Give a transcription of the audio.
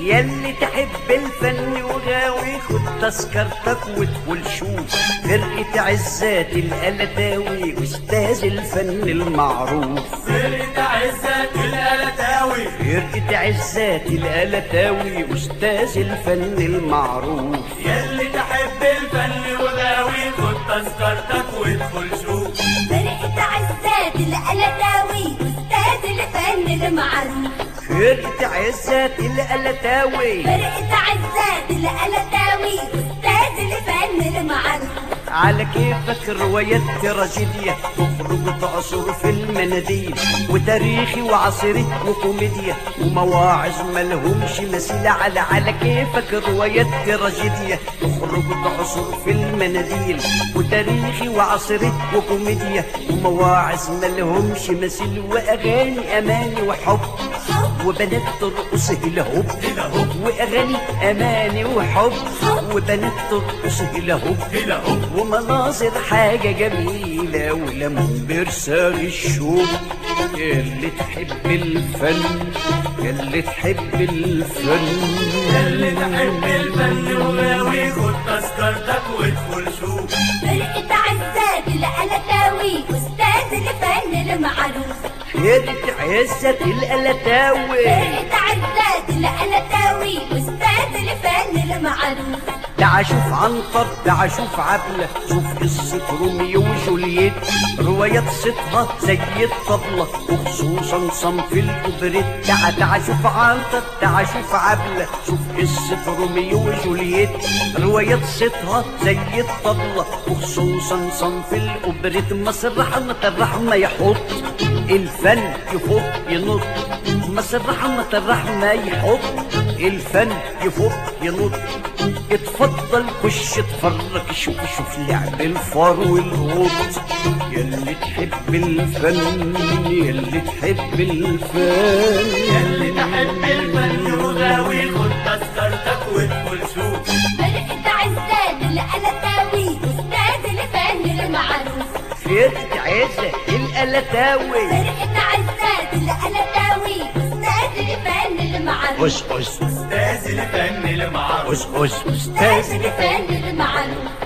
ياللي تحب الفن وغاوي خد تذكرتك وادخل شوف فرقة عزات القلتاوي أستاذ الفن المعروف فرقة عزت القلتاوي فرقة عزات القلتاوي أستاذ الفن المعروف ياللي تحب الفن وغاوي خد تذكرتك وادخل شوف فرقة عزات القلتاوي أستاذ الفن المعروف فرقة عزات القلتاوي فرقة عزات القلتاوي أستاذ الفن المعروف على كيفك روايات تراجيديا تخرج تعصر في المناديل وتاريخي وعصري وكوميديا ومواعظ ملهمش مثيل على على كيفك روايات تراجيديا تخرج تعصر في المناديل وتاريخي وعصري وكوميديا ومواعظ ملهمش مثيل واغاني اماني وحب وبنات ترقص هلا هوب هلا هوب. واغاني اماني وحب وبنات ترقص هلا هوب هلا هوب. ومناظر حاجة جميلة ولمون برساغ الشوق اللي تحب الفن اللي تحب الفن ياللي تحب الفن وغاوي خد تذكرتك وادخل شوف فرقة عزات القلتاوي أستاذ الفن المعروف فرقة عزة القلتاوي فرقة عزات القلتاوي أستاذ الفن المعروف تعال شوف عنتر تعال شوف عبلة شوف قصة روميو وجولييت روايات صيتها زي الطبلة وخصوصا صنف الأوبريت تعال تعال شوف عنتر تعال شوف عبلة شوف قصة روميو وجولييت روايات صيتها زي الطبلة وخصوصا صنف الأوبريت مصر رحمة الرحمة يحط الفن يفوق ينط مصر رحمة الرحمة يحط الفن يفوق ينط اتفضل خش اتفرج شوف شوف لعب الفار والقط ياللي تحب الفن ياللي تحب الفن ياللي تحب الفن وغاوي خد تذكرتك وادخل شوف فرقة عزات القلتاوي أستاذ الفن المعروف فرقة عزة القلتاوي فرقة عزات القلتاوي أستاذ الفن المعروف قص قص أستاذ الفن المعروف قص قص أستاذ الفن المعروف